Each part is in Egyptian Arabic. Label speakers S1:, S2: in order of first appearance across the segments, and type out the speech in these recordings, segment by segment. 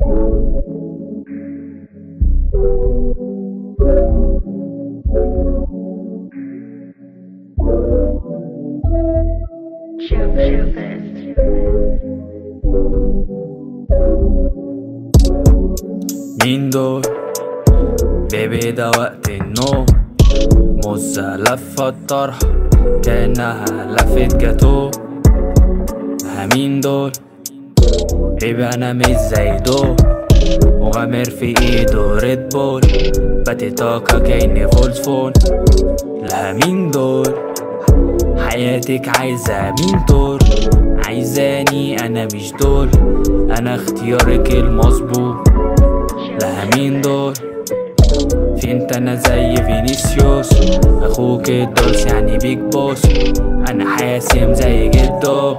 S1: شوف شوف
S2: مين دول بيبي ده وقت النوم موزة لفة الطرحة كأنها لفة جاتو ها مين دول بيبي أنا مش زي دول مغامر في ايده ريد بول باتي طاقة كأني فولز فون لا مين دول حياتك عايزة مين دول عايزاني انا مش دول انا اختيارك المظبوط لها مين دول في انت انا زي فينيسيوس اخوك الدولس يعني بيج بوس انا حاسم زي جدو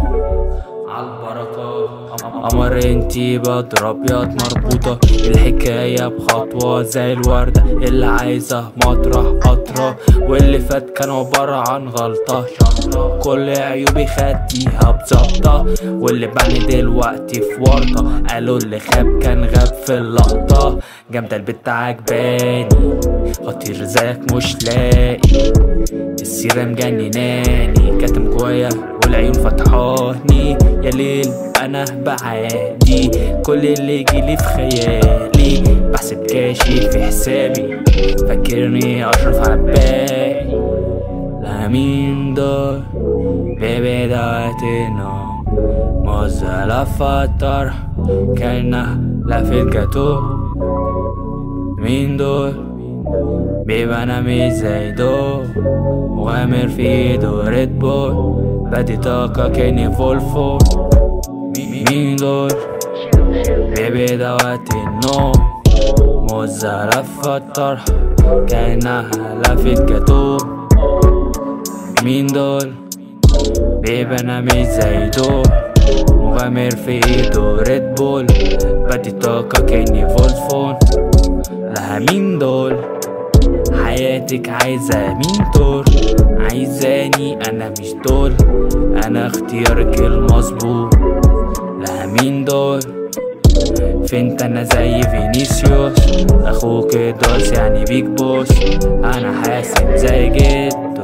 S2: عالبركة قمر انتي بدر ابيض مربوطة الحكاية بخطوة زي الوردة اللي عايزة مطرح قطرة واللي فات كان عبارة عن غلطة شطرة كل عيوبي خدتيها بظبطة واللي بعني دلوقتي في ورطة قالوا اللي خاب كان غاب في اللقطة جامدة البت عجباني خطير زيك مش لاقي السيرة مجنناني كاتم جوايا والعيون فتحاني يا ليل انا بعادي كل اللي يجيلي في خيالي بحسب كاشي في حسابي فاكرني اشرف عباقي لا مين دول بيبي ده وقت النوم موزة لفة الطرح كأنها لفة جاتو مين دول بيبقى انا مش زي دول مغامر في ايده ريد بول بدي طاقة كأني فولفو مين دول بيبي ده وقت النوم موزة لفة الطرح كأنها لفة جاتو مين دول بيبي انا مش زي دول مغامر في ايده ريد بول بدي طاقة كأني فولفون لها مين دول حياتك عايزة مين دول عايزاني انا مش دول انا اختيارك المظبوط لها مين دول فين انا زي فينيسيوس اخوك دوس يعني بيج بوس انا حاسب زي جد